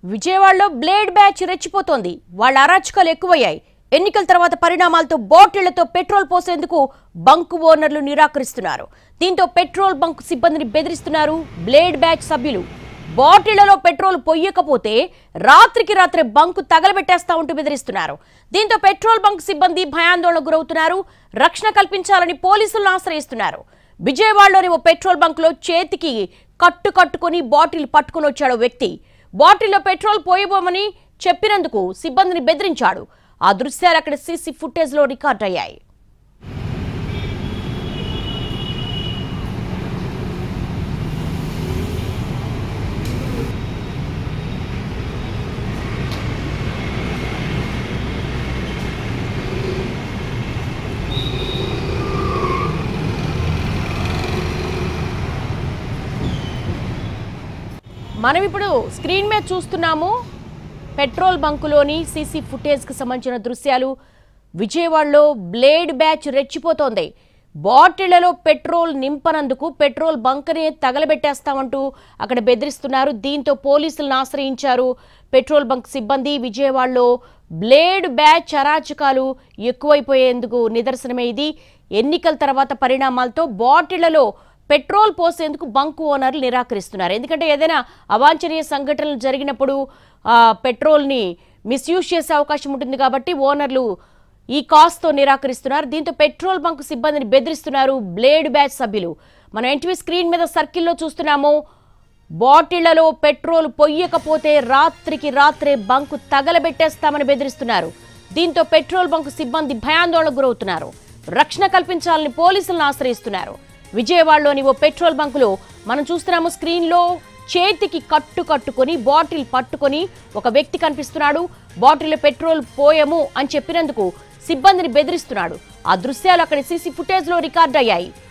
విజయవాడలో blade batch రెచ్చిపోతోంది వాళ్ళ అరాచకాలు ఎక్కువయ్యాయి ఎన్నికల తర్వాత పరిణామాలతో బాటిళ్లతో పెట్రోల్ పోసేందుకు బంకు ఓనర్లు నిరాకరిస్తున్నారు దీంతో పెట్రోల్ బంక్ సిబ్బందిని బెదిరిస్తున్నారు బ్లేడ్ బ్యాచ్ సభ్యులు బాటిళ్లలో పెట్రోల్ పొయ్యకపోతే రాత్రికి రాత్రే బంకు తగలబెట్టేస్తా ఉంటూ బెదిరిస్తున్నారు దీంతో పెట్రోల్ బంక్ సిబ్బంది భయాందోళనకు గురవుతున్నారు రక్షణ కల్పించాలని పోలీసులను ఆశ్రయిస్తున్నారు విజయవాడలోని ఓ పెట్రోల్ బంక్ లో చేతికి కట్టు కట్టుకొని బాటిల్ పట్టుకొని వచ్చాడు ఓ వ్యక్తి బాటిల్లో పెట్రోల్ పోయబోమని చెప్పినందుకు సిబ్బందిని బెదిరించాడు ఆ దృశ్యాలు అక్కడ సీసీ ఫుటేజ్ లో రికార్డ్ అయ్యాయి మనం ఇప్పుడు స్క్రీన్ మీద చూస్తున్నాము పెట్రోల్ బంకులోని సీసీ ఫుటేజ్కి సంబంధించిన దృశ్యాలు విజయవాడలో బ్లేడ్ బ్యాచ్ రెచ్చిపోతోంది బాటిళ్లలో పెట్రోల్ నింపనందుకు పెట్రోల్ బంక్ని తగలబెట్టేస్తామంటూ అక్కడ బెదిరిస్తున్నారు దీంతో పోలీసులను ఆశ్రయించారు పెట్రోల్ బంక్ సిబ్బంది విజయవాడలో బ్లేడ్ బ్యాచ్ అరాచకాలు ఎక్కువైపోయేందుకు నిదర్శనమే ఇది ఎన్నికల తర్వాత పరిణామాలతో బాటిళ్లలో పెట్రోల్ పోసేందుకు బంకు ఓనర్లు నిరాకరిస్తున్నారు ఎందుకంటే ఏదైనా అవాంఛనీయ సంఘటనలు జరిగినప్పుడు ఆ, పెట్రోల్ని మిస్యూజ్ చేసే అవకాశం ఉంటుంది కాబట్టి ఓనర్లు ఈ కాస్ట్తో నిరాకరిస్తున్నారు దీంతో పెట్రోల్ బంక్ సిబ్బందిని బెదిరిస్తున్నారు బ్లేడ్ బ్యాచ్ సభ్యులు మనం ఎన్టీవీ స్క్రీన్ మీద సర్కిల్లో చూస్తున్నాము బాటిళ్లలో పెట్రోల్ పొయ్యకపోతే రాత్రికి రాత్రే బంకు తగలబెట్టేస్తామని బెదిరిస్తున్నారు దీంతో పెట్రోల్ బంకు సిబ్బంది భయాందోళనకు గురవుతున్నారు రక్షణ కల్పించాలని పోలీసులను ఆశ్రయిస్తున్నారు విజయవాడలోని ఓ పెట్రోల్ బంకులో మనం చూస్తున్నాము స్క్రీన్లో చేతికి కట్టు కట్టుకొని బాటిల్ పట్టుకొని ఒక వ్యక్తి కనిపిస్తున్నాడు బాటిల్ పెట్రోల్ పోయము అని చెప్పినందుకు సిబ్బందిని బెదిరిస్తున్నాడు ఆ దృశ్యాలు అక్కడి సీసీ ఫుటేజ్లో రికార్డ్ అయ్యాయి